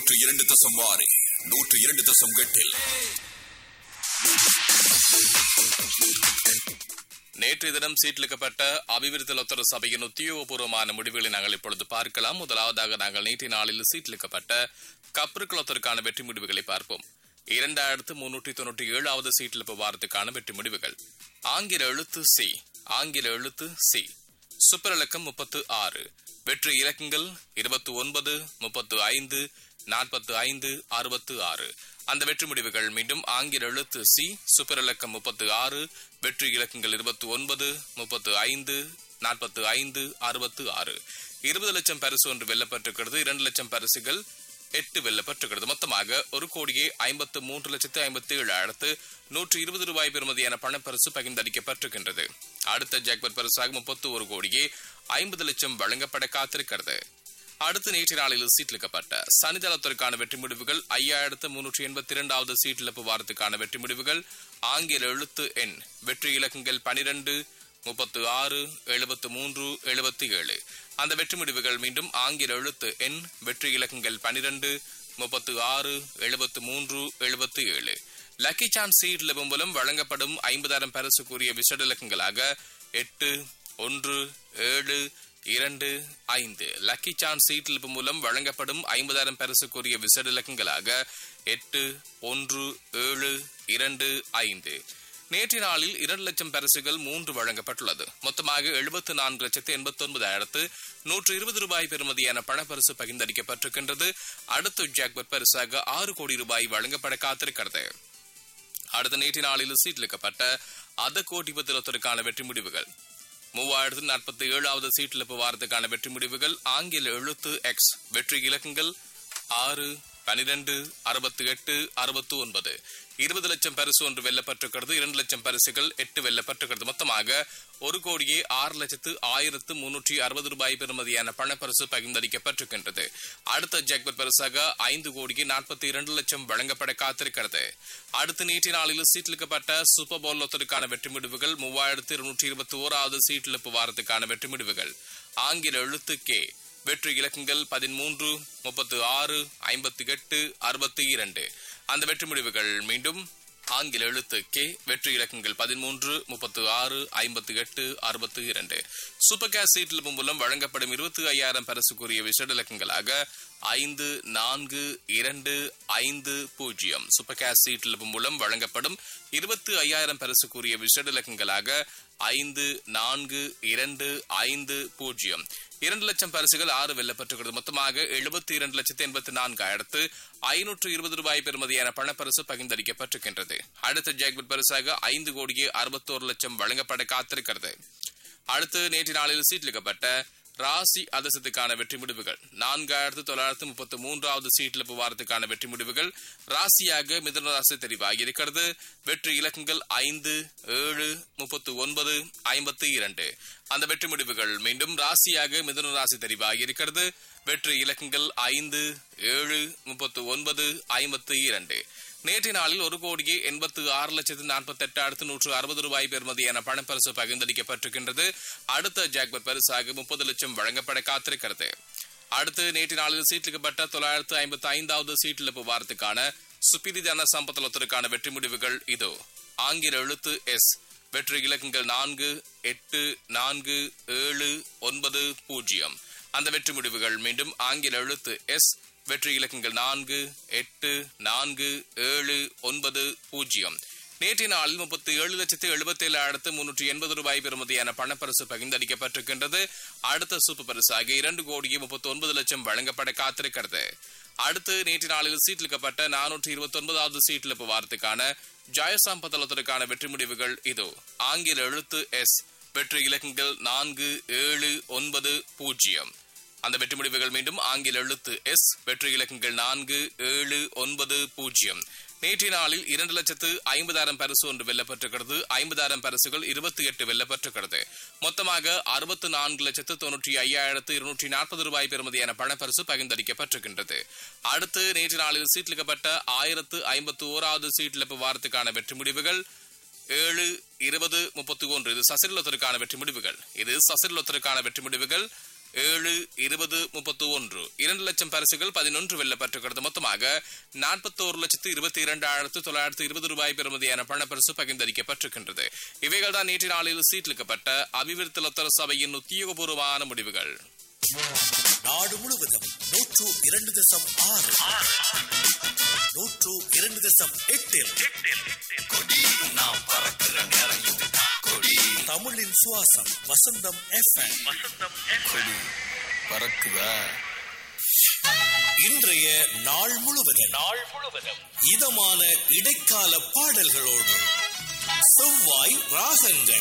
நூற்று இரண்டு தசம் ஆறு நூற்று இரண்டு தசம் எட்டில் நேற்றைய தினம் சீட்டிலிக்கப்பட்ட அபிவிருத்தி லொத்தர சபையின் உத்தியோகபூர்வமான முடிவுகளை நாங்கள் இப்பொழுது பார்க்கலாம் முதலாவதாக நாங்கள் நேற்றைய நாளில் சீட்டிலிக்கப்பட்ட கப்ருக்குளத்திற்கான வெற்றி முடிவுகளை பார்ப்போம் இரண்டாயிரத்து முன்னூற்றி தொன்னூற்றி ஏழாவது சீட்டிலிப்பு வாரத்துக்கான வெற்றி முடிவுகள் ஆங்கில எழுத்து சி ஆங்கில எழுத்து சி சூப்பர் இலக்கம் முப்பத்து ஆறு வெற்றி இலக்கங்கள் இருபத்தி ஒன்பது முப்பத்து ஐந்து நாற்பத்து ஐந்து அறுபத்து ஆறு அந்த வெற்றி முடிவுகள் மீண்டும் ஆங்கில எழுத்து சி சூப்பர் இலக்கம் முப்பத்து ஆறு வெற்றி இலக்கங்கள் இருபத்தி ஒன்பது முப்பத்து ஐந்து நாற்பத்து ஐந்து அறுபத்து ஆறு இருபது லட்சம் பரிசு ஒன்று வெல்லப்பட்டிருக்கிறது இரண்டு லட்சம் பரிசுகள் எட்டு வெல்லப்பட்டிருக்கிறது மொத்தமாக ஒரு கோடியே ஐம்பத்து மூன்று லட்சத்து ஐம்பத்தி ஏழாயிரத்து நூற்று இருபது ரூபாய் பெறுமதியான பணப்பரிசு பகிர்ந்தளிக்கப்பட்டிருக்கின்றது அடுத்த ஜாக்பட் பரிசாக முப்பத்து ஒரு கோடியே ஐம்பது லட்சம் வழங்கப்பட காத்திருக்கிறது அடுத்த நேற்று நாளில் சீட்டிலிக்கப்பட்ட சனிதளத்திற்கான வெற்றி முடிவுகள் ஐயாயிரத்து முன்னூற்றி எண்பத்தி இரண்டாவது சீட்டிழப்பு வாரத்துக்கான வெற்றி முடிவுகள் ஆங்கில எழுத்து எண் வெற்றி இலக்கங்கள் பனிரெண்டு முப்பத்து ஆறு எழுபத்து மூன்று எழுபத்தி ஏழு அந்த வெற்றி முடிவுகள் மீண்டும் ஆங்கில எழுத்து எண் வெற்றி இலக்கங்கள் பனிரெண்டு முப்பத்து ஆறு எழுபத்து மூன்று எழுபத்தி ஏழு லக்கி சான்ஸ் சீட் மூலம் வழங்கப்படும் ஐம்பதாயிரம் பரிசுக்குரிய விசட இலக்கங்களாக எட்டு ஒன்று ஏழு இரண்டு ஐந்து லக்கி சான்ஸ் சீட்டில் மூலம் வழங்கப்படும் ஐம்பதாயிரம் பரிசுக்குரிய விசட இலக்கங்களாக எட்டு ஒன்று ஏழு இரண்டு ஐந்து நேற்று நாளில் இரண்டு லட்சம் பரிசுகள் மூன்று வழங்கப்பட்டுள்ளது மொத்தமாக எழுபத்து நான்கு லட்சத்து எண்பத்தி ஒன்பதாயிரத்து நூற்று இருபது ரூபாய் பெறுமதியான பணப்பரிசு பகிர்ந்தளிக்கப்பட்டிருக்கின்றது அடுத்த ஜாக்பட் பரிசாக ஆறு கோடி ரூபாய் வழங்கப்பட காத்திருக்கிறது அடுத்த நேற்று நாளில் சீட்டிலிக்கப்பட்ட அத கோடி பத்திரத்திற்கான வெற்றி முடிவுகள் மூவாயிரத்து நாற்பத்தி ஏழாவது சீட்டிழப்பு வாரத்துக்கான வெற்றி முடிவுகள் ஆங்கில எழுத்து எக்ஸ் வெற்றி இலக்கங்கள் ஆறு பனிரெண்டு அறுபத்தி எட்டு அறுபத்தி ஒன்பது இருபது லட்சம் பரிசு ஒன்று வெல்லப்பட்டிருக்கிறது இரண்டு லட்சம் பரிசுகள் எட்டு வெல்லப்பட்டிருக்கிறது மொத்தமாக ஒரு கோடியே ஆறு லட்சத்து ஆயிரத்து முன்னூற்றி அறுபது ரூபாய் பெறுமதியான பணப்பரிசு பகிர்ந்தளிக்கப்பட்டிருக்கின்றது அடுத்த ஜாக்பட் பரிசாக ஐந்து கோடியே நாற்பத்தி இரண்டு லட்சம் வழங்கப்பட காத்திருக்கிறது அடுத்த நேற்று நாளில் சீட்டிலிக்கப்பட்ட சூப்பர் பவுல் லொத்தருக்கான வெற்றி முடிவுகள் மூவாயிரத்து இருநூற்றி இருபத்தி ஓராவது சீட்டிழப்பு வாரத்துக்கான வெற்றி முடிவுகள் ஆங்கில எழுத்து கே வெற்றி இலக்கங்கள் பதிமூன்று முப்பத்து ஆறு ஐம்பத்தி எட்டு அறுபத்தி இரண்டு அந்த வெற்றி முடிவுகள் மீண்டும் ஆங்கில எழுத்து கே வெற்றி இலக்கங்கள் பதிமூன்று முப்பத்து ஆறு ஐம்பத்தி எட்டு அறுபத்தி இரண்டு சூப்பர் கேஸ் சீட்டில் மூலம் வழங்கப்படும் இருபத்தி ஐயாயிரம் பரிசுக்குரிய விசேட இலக்கங்களாக ஐந்து நான்கு இரண்டு ஐந்து பூஜ்ஜியம் சூப்பர் கேஸ் சீட்டில் மூலம் வழங்கப்படும் இருபத்தி ஐயாயிரம் பரிசுக்குரிய விசேட இலக்கங்களாக ஐந்து நான்கு இரண்டு ஐந்து பூஜ்ஜியம் இரண்டு லட்சம் பரிசுகள் ஆறு வெல்லப்பட்டிருக்கிறது மொத்தமாக எழுபத்தி இரண்டு லட்சத்து எண்பத்தி நான்காயிரத்து ஐநூற்று இருபது ரூபாய் பெறுமதியான பணப்பரிசு பகிர்ந்தளிக்கப்பட்டிருக்கின்றது அடுத்த ஜாக்பட் பரிசாக ஐந்து கோடியே அறுபத்தோரு லட்சம் வழங்கப்பட காத்திருக்கிறது அடுத்து நேற்று நாளில் சீட்டிலிக்கப்பட்ட ராசி அதிசத்துக்கான வெற்றி முடிவுகள் நான்காயிரத்து தொள்ளாயிரத்து முப்பத்தி மூன்றாவது சீட்டில் வாரத்துக்கான வெற்றி முடிவுகள் ராசியாக மிதுன ராசி தெரிவாகி இருக்கிறது வெற்றி இலக்கங்கள் ஐந்து ஏழு முப்பத்து ஒன்பது ஐம்பத்தி இரண்டு அந்த வெற்றி முடிவுகள் மீண்டும் ராசியாக மிதுன ராசி தெரிவாகி இருக்கிறது வெற்றி இலக்கங்கள் ஐந்து ஏழு முப்பத்து ஒன்பது ஐம்பத்தி இரண்டு நேற்றைய நாளில் ஒரு கோடியே எண்பத்து ஆறு லட்சத்து நாற்பத்தி எட்டாயிரத்து நூற்று அறுபது ரூபாய் பெறுமதியான பணப்பரிசு பகிர்ந்தளிக்கப்பட்டிருக்கின்றது அடுத்த ஜாக்பட் பரிசாக முப்பது லட்சம் வழங்கப்பட காத்திருக்கிறது அடுத்து நேற்று நாளில் சீட்டிலிக்கப்பட்ட தொள்ளாயிரத்து ஐம்பத்தி ஐந்தாவது சீட்டிழப்பு வாரத்துக்கான சுப்பிரிதான சம்பத்தலத்திற்கான வெற்றி முடிவுகள் இதோ ஆங்கில எழுத்து எஸ் வெற்றி இலக்கங்கள் நான்கு எட்டு நான்கு ஏழு ஒன்பது பூஜ்ஜியம் அந்த வெற்றி முடிவுகள் மீண்டும் ஆங்கில எழுத்து எஸ் வெற்றி இலக்கங்கள் நான்கு எட்டு நான்கு ஏழு ஒன்பது பூஜ்ஜியம் நேற்றைய நாளில் முப்பத்தி ஏழு லட்சத்து எழுபத்தி ஏழாயிரத்து முன்னூற்றி எண்பது ரூபாய் பெறுமதியான பணப்பரிசு பகிர்ந்தளிக்கப்பட்டிருக்கின்றது அடுத்த சூப்பர் பரிசாக இரண்டு கோடியே முப்பத்தி ஒன்பது லட்சம் வழங்கப்பட காத்திருக்கிறது அடுத்து நேற்று நாளில் சீட்டிலிக்கப்பட்ட நானூற்றி இருபத்தி ஒன்பதாவது சீட்டிழப்பு வாரத்துக்கான ஜாயசாம்பதளத்திற்கான வெற்றி முடிவுகள் இதோ ஆங்கில எழுத்து எஸ் வெற்றி இலக்கங்கள் நான்கு ஏழு ஒன்பது பூஜ்ஜியம் அந்த வெற்றி முடிவுகள் மீண்டும் ஆங்கில எழுத்து எஸ் வெற்றி இலக்கங்கள் நான்கு ஏழு ஒன்பது பூஜ்ஜியம் நேற்றைய நாளில் இரண்டு லட்சத்து ஐம்பதாயிரம் பரிசு ஒன்று வெல்லப்பட்டிருக்கிறது ஐம்பதாயிரம் பரிசுகள் இருபத்தி எட்டு வெல்லப்பட்டிருக்கிறது மொத்தமாக அறுபத்து நான்கு லட்சத்து தொன்னூற்றி ஐயாயிரத்து இருநூற்றி நாற்பது ரூபாய் பெறுமதியான பணப்பரிசு பகிர்ந்தளிக்கப்பட்டிருக்கின்றது அடுத்து நேற்று நாளில் சீட்டிலிக்கப்பட்ட ஆயிரத்து ஐம்பத்து ஓராவது சீட்டிழப்பு வாரத்துக்கான வெற்றி முடிவுகள் ஏழு இருபது முப்பத்தி ஒன்று இது சசிரலத்திற்கான வெற்றி முடிவுகள் இது சசிரலத்திற்கான வெற்றி முடிவுகள் ஏழு இருபது முப்பத்து ஒன்று இரண்டு லட்சம் பரிசுகள் பதினொன்று வெல்லப்பட்டிருக்கிறது மொத்தமாக நாற்பத்தோரு லட்சத்து இருபத்தி இரண்டாயிரத்து தொள்ளாயிரத்து இருபது ரூபாய் பெறுமதியான பணப்பரிசு பகிர்ந்தளிக்கப்பட்டிருக்கின்றது இவைகள் தான் நேற்று நாளில் சீட்லிக்கப்பட்ட அபிவிருத்தி லொத்தர சபையின் உத்தியோகபூர்வமான முடிவுகள் நாடு முழுவதும் நூற்று இரண்டு தசம் ஆறு நூற்று இரண்டு தசம் எட்டில் நாம் பறக்கிற நேரம் இதுதான் கொடி தமிழின் சுவாசம் வசந்தம் எஃப்எம் கொடி பறக்குதா இன்றைய நாள் முழுவதும் நாள் முழுவதும் இதமான இடைக்கால பாடல்களோடு செவ்வாய் ராகங்கள்